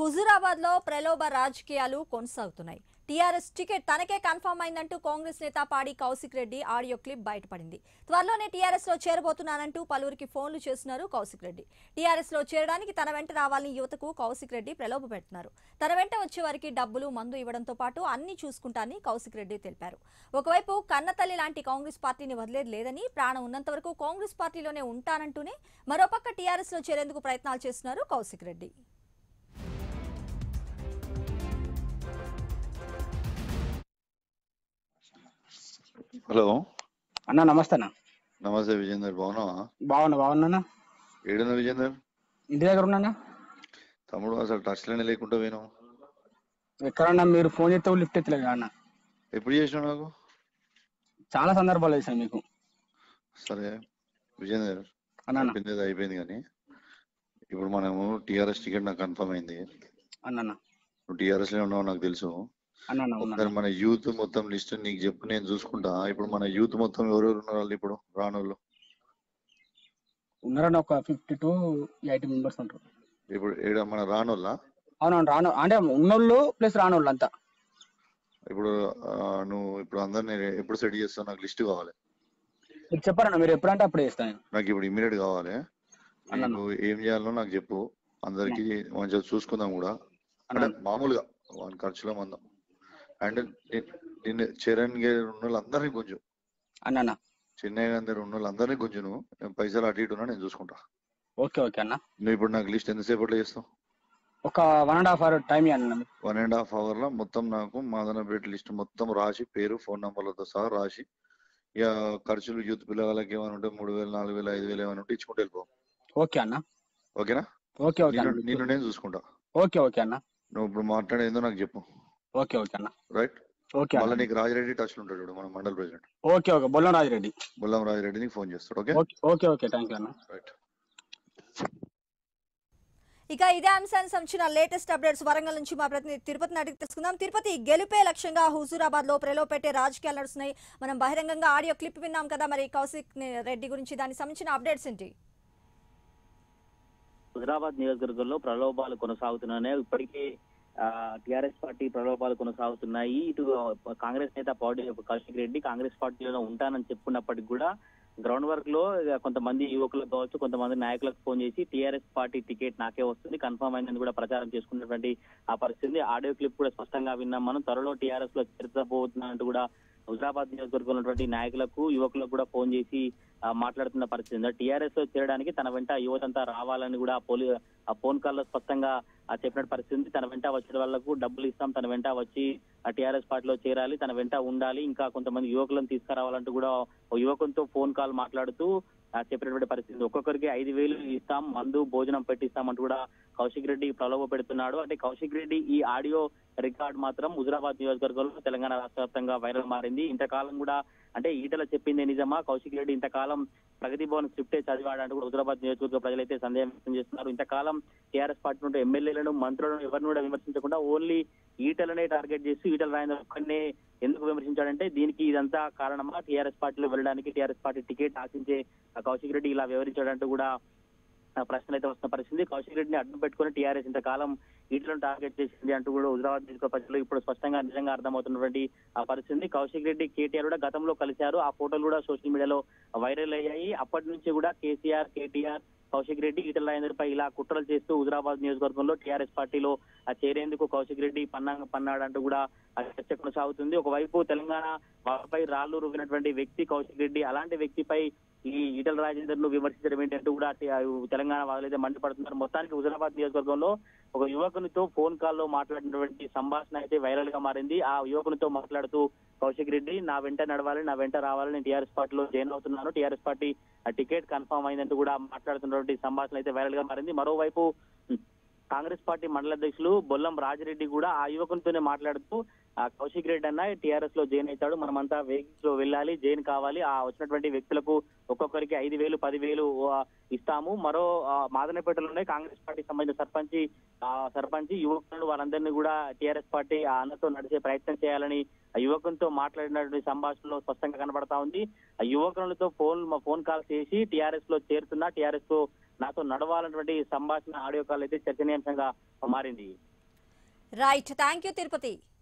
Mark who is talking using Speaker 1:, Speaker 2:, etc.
Speaker 1: హుజూరాబాద్ లో ప్రలోభ రాజకీయాలు కొనసాగుతున్నాయి టీఆర్ఎస్ టికెట్ తనకే కన్ఫర్మ్ అయిందంటూ కాంగ్రెస్ నేత పాడి కౌశిక్ రెడ్డి ఆడియో క్లిప్ బయటపడింది త్వరలోనే టీఆర్ఎస్ లో చేరబోతున్నానంటూ పలువురికి ఫోన్లు చేస్తున్నారు కౌశిక్ రెడ్డి టీఆర్ఎస్ లో చేరడానికి తన వెంట రావాలని యువతకు కౌశిక్ రెడ్డి ప్రలోభ పెడుతున్నారు తన వెంట వచ్చే వారికి డబ్బులు మందు ఇవ్వడంతో పాటు అన్ని చూసుకుంటానని కౌశిక్ రెడ్డి తెలిపారు ఒకవైపు కన్నతల్లి లాంటి కాంగ్రెస్ పార్టీని వదిలేది లేదని ప్రాణం ఉన్నంత వరకు కాంగ్రెస్ పార్టీలోనే ఉంటానంటూనే మరోపక్క టీఆర్ఎస్ లో చేరేందుకు ప్రయత్నాలు చేస్తున్నారు కౌశిక్ రెడ్డి
Speaker 2: హలో
Speaker 3: అన్న నమస్తే అన్న
Speaker 2: నమస్తే విజేందర్ బాగున్నావా
Speaker 3: బాగున్నా బాగున్నా
Speaker 2: ఏడున్న విజేందర్
Speaker 3: ఇంటి దగ్గర ఉన్నా
Speaker 2: తమ్ముడు అసలు టచ్ లోనే లేకుండా పోయినావు
Speaker 3: ఎక్కడన్నా మీరు ఫోన్ చేస్తే కూడా లిఫ్ట్ ఎత్తలేదు అన్న
Speaker 2: ఎప్పుడు చేసినావు నాకు
Speaker 3: చాలా సందర్భాలు వేసాను మీకు
Speaker 2: సరే విజేందర్
Speaker 3: అన్న అన్న
Speaker 2: అయిపోయింది ఏదో అయిపోయింది కానీ ఇప్పుడు మనము టిఆర్ఎస్ టికెట్ నాకు కన్ఫర్మ్ అయింది
Speaker 3: అన్న అన్న
Speaker 2: నువ్వు టిఆర్ఎస్ లో ఉన్నావు నాకు తెలుసు
Speaker 3: అన్న అన్న ఉన్నా
Speaker 2: ఒకసారి మన యూత్ మొత్తం లిస్ట్ నీకు చెప్పు నేను చూసుకుంటా ఇప్పుడు మన యూత్ మొత్తం ఎవరెవరు ఉన్నారు వాళ్ళు ఇప్పుడు రానోళ్ళు
Speaker 3: ఉన్నారన్న ఒక ఫిఫ్టీ టు ఎయిటీ మెంబర్స్ ఉంటారు
Speaker 2: ఇప్పుడు ఏడ మన రానోళ్ళ
Speaker 3: అవునవును రాను అంటే ఉన్నోళ్ళు ప్లస్ రానోళ్ళు అంతా
Speaker 2: ఇప్పుడు ఆ, నువ్వు ఇప్పుడు అందరిని ఎప్పుడు సెట్ చేస్తావు నాకు లిస్ట్ కావాలి
Speaker 3: మీరు చెప్పారన్న మీరు ఎప్పుడంటే అప్పుడు చేస్తాను నేను.
Speaker 2: నాకు ఇప్పుడు ఇమీడియట్ కావాలి
Speaker 3: అన్న.
Speaker 2: నీకు ఏం చేయాలో నాకు చెప్పు అందరికి మంచిగా చూసుకుందాం కూడా
Speaker 3: అన్న
Speaker 2: అంటే మామూలుగా వాని ఖర్చులో మందం అండ్ నిన్ను చరణ్ గారు ఉన్న వాళ్ళందరినీ కొంచెం
Speaker 3: అన్న అన్న
Speaker 2: చెన్నై గారి ఉన్న వాళ్ళందరినీ కొంచెం నువ్వు నేను పైసలు అటు ఇటు ఉన్నా నేను చూసుకుంటా
Speaker 3: ఓకే ఓకే అన్న
Speaker 2: నువ్వు ఇప్పుడు నాకు లిస్ట్ ఎంతసేపట్లో చేస్తావు
Speaker 3: ఒక one and half hour time ఇవ్వండి అన్న
Speaker 2: వన్ అండ్ హాఫ్ అవర్ లో మొత్తం నాకు మాదనపేట లిస్ట్ మొత్తం రాసి పేరు ఫోన్ నంబర్లతో సహా రాసి ఇక ఖర్చులు యూత్ పిల్లలకి ఏమైనా ఉంటే మూడు వేలు నాలుగు వేలు ఐదు వేలు ఏమైనా ఉంటే ఇచ్చుకుంటూ వెళ్ళిపో
Speaker 3: ఓకే అన్న
Speaker 2: ఓకేనా
Speaker 3: ఓకే ఓకే
Speaker 2: నిన్ను
Speaker 3: అన్న
Speaker 2: నిన్ను నేను చూసుకుంటా
Speaker 3: ఓకే ఓకే అన్న
Speaker 2: నువ్వు ఇప్పుడు మాట్లాడేందో నాకు చెప్పు
Speaker 3: ఓకే ఓకే అన్న
Speaker 2: రైట్
Speaker 3: ఓకే
Speaker 2: మళ్ళీ
Speaker 3: అన్న
Speaker 2: నీకు రాజిరెడ్డి టచ్ లో ఉంటాడు చూడు మన mandal president
Speaker 3: okay okay Bollam Rajireddy
Speaker 2: Bullam Rajireddy నీకు ఫోన్ చేస్తాడు okay
Speaker 3: okay okay okay thank you అన్న
Speaker 2: రైట్
Speaker 1: ఇక ఇదే అంశానికి సంబంధించిన లేటెస్ట్ అప్డేట్స్ వరంగల్ నుంచి మా ప్రతినిధి తిరుపతిని అడిగి తెలుసుకుందాం తిరుపతి గెలుపే లక్ష్యంగా హుజూరాబాద్ లో ప్రలోభ పెట్టే రాజకీయాలు నడుస్తున్నాయి మనం బహిరంగంగా ఆడియో క్లిప్ విన్నాం కదా మరి కౌశిక్ రెడ్డి గురించి దానికి సంబంధించిన అప్డేట్స్ ఏంటి
Speaker 4: హుజరాబాద్ నియోజకవర్గంలో ప్రలోభాలు కొనసాగుతున్నాయి ఇప్పటికే టిఆర్ఎస్ పార్టీ ప్రలోభాలు కొనసాగుతున్నాయి ఇటు కాంగ్రెస్ నేత పార్టీ కౌశిక్ రెడ్డి కాంగ్రెస్ పార్టీలో ఉంటానని చెప్పుకున్నప్పటికీ కూడా గ్రౌండ్ వర్క్ లో ఇక కొంతమంది యువకులకు కావచ్చు కొంతమంది నాయకులకు ఫోన్ చేసి టీఆర్ఎస్ పార్టీ టికెట్ నాకే వస్తుంది కన్ఫర్మ్ అయిందని కూడా ప్రచారం చేసుకున్నటువంటి ఆ పరిస్థితి ఆడియో క్లిప్ కూడా స్పష్టంగా విన్నాం మనం త్వరలో టీఆర్ఎస్ లో చేర్చబోతున్నట్టు కూడా హుజరాబాద్ నియోజకవర్గంలో ఉన్నటువంటి నాయకులకు యువకులకు కూడా ఫోన్ చేసి ఆ, మాట్లాడుతున్న పరిస్థితి టీఆర్ఎస్ లో చేరడానికి తన వెంట యువతంతా రావాలని కూడా పోలీ ఆ ఫోన్ కాల్ లో స్పష్టంగా ఆ, చెప్పిన పరిస్థితి ఉంది. తన వెంట వచ్చిన వాళ్లకు డబ్బులు ఇస్తాం తన వెంట వచ్చి ఆ టీఆర్ఎస్ పార్టీలో చేరాలి తన వెంట ఉండాలి ఇంకా కొంతమంది యువకులను తీసుకురావాలంటూ కూడా ఓ యువకునితో ఫోన్ కాల్ మాట్లాడుతూ ఆ, చెప్పినటువంటి పరిస్థితి ఒక్కొక్కరికి ఐదు వేలు ఇస్తాం మందు భోజనం పెట్టిస్తామంటూ కూడా కౌశిక్ రెడ్డి ప్రలోభ పెడుతున్నాడు అంటే కౌశిక్ రెడ్డి ఈ ఆడియో రికార్డ్ మాత్రం హుజరాబాద్ నియోజకవర్గంలో తెలంగాణ రాష్ట్ర వ్యాప్తంగా వైరల్ మారింది ఇంతకాలం కూడా అంటే ఈటల చెప్పిందే నిజమా కౌశిక్ రెడ్డి ఇంతకాలం ప్రగతి భవన్ స్క్రిప్టే చదివాడంటూ కూడా హుజరాబాద్ నియోజకవర్గ ప్రజలైతే సందేహం వ్యక్తం చేస్తున్నారు ఇంతకాలం టీఆర్ఎస్ పార్టీ నుండి ఎమ్మెల్యేలను మంత్రులను ఎవరిని కూడా విమర్శించకుండా ఓన్లీ ఈటలనే టార్గెట్ చేసి ఈటల రాజేంద్ర ఒక్కనే ఎందుకు విమర్శించాడంటే దీనికి ఇదంతా కారణమా టీఆర్ఎస్ పార్టీలో వెళ్ళడానికి టీఆర్ఎస్ పార్టీ టికెట్ ఆశించే ఆ కౌశిక్ రెడ్డి ఇలా వివరించాడంటూ కూడా ఆ ప్రశ్నలు అయితే వస్తున్న పరిస్థితి కౌశిక్ రెడ్డిని అడ్డం పెట్టుకుని టీఆర్ఎస్ ఇంతకాలం ఈటలను టార్గెట్ చేసింది అంటూ కూడా హుజరాబాద్ నియోజక ప్రజలు ఇప్పుడు స్పష్టంగా నిజంగా అర్థమవుతున్నటువంటి ఆ పరిస్థితి కౌశిక్ రెడ్డి కేటీఆర్ కూడా గతంలో కలిశారు ఆ ఫోటోలు కూడా సోషల్ మీడియాలో వైరల్ అయ్యాయి అప్పటి నుంచి కూడా కేసీఆర్ కేటీఆర్ కౌశిక్ రెడ్డి ఈటల రాజేందర్ పై ఇలా కుట్రలు చేస్తూ హుజరాబాద్ నియోజకవర్గంలో టీఆర్ఎస్ పార్టీలో ఆ చేరేందుకు కౌశిక్ రెడ్డి పన్నాంగ పన్నాడంటూ కూడా ఆ చర్చ కొనసాగుతుంది ఒకవైపు తెలంగాణ వాళ్ళపై రాళ్లు రువ్వినటువంటి వ్యక్తి కౌశిక్ రెడ్డి అలాంటి వ్యక్తిపై ఈ ఈటల రాజేందర్ ను విమర్శించడం ఏంటంటూ కూడా టి- ఆ తెలంగాణ వాళ్ళైతే మండిపడుతున్నారు మొత్తానికి హుజరాబాద్ నియోజకవర్గంలో ఒక యువకునితో ఫోన్ కాల్ లో మాట్లాడినటువంటి సంభాషణ అయితే వైరల్ గా మారింది ఆ యువకునితో మాట్లాడుతూ కౌశిక్ రెడ్డి నా వెంట నడవాలి నా వెంట రావాలి నేను టీఆర్ఎస్ పార్టీలో జాయిన్ అవుతున్నాను టీఆర్ఎస్ పార్టీ ఆ టికెట్ కన్ఫర్మ్ అయిందంటూ కూడా మాట్లాడుతున్నటువంటి సంభాషణ అయితే వైరల్ గా మారింది మరోవైపు ఉం, కాంగ్రెస్ పార్టీ మండల అధ్యక్షులు బొల్లం రాజిరెడ్డి కూడా ఆ యువకునితోనే మాట్లాడుతూ ఆ కౌశిక్ రెడ్డి అన్న టీఆర్ఎస్ లో జాయిన్ అవుతాడు మనమంతా వెహికల్స్ లో వెళ్ళాలి జాయిన్ కావాలి ఆ వచ్చినటువంటి వ్యక్తులకు ఒక్కొక్కరికి ఐదు వేలు పదివేలు ఆ, ఇస్తాము మరో ఆ, మాదనపేటలోనే కాంగ్రెస్ పార్టీకి సంబంధించిన సర్పంచ్ ఆ సర్పంచ్ యువకులు వారందరినీ కూడా టీఆర్ఎస్ పార్టీ ఆ అన్నతో నడిచే ప్రయత్నం చేయాలని ఆ యువకునితో మాట్లాడినటువంటి సంభాషణలో స్పష్టంగా కనబడతా ఉంది ఆ యువకులతో ఫోన్ ఫోన్ కాల్ చేసి టీఆర్ఎస్ లో చేరుతున్నా టీఆర్ఎస్ లో నాతో నడవాలన్నటువంటి సంభాషణ ఆడియో కాల్ అయితే చర్చనీయాంశంగా మారింది
Speaker 1: రైట్ థ్యాంక్ యూ తిరుపతి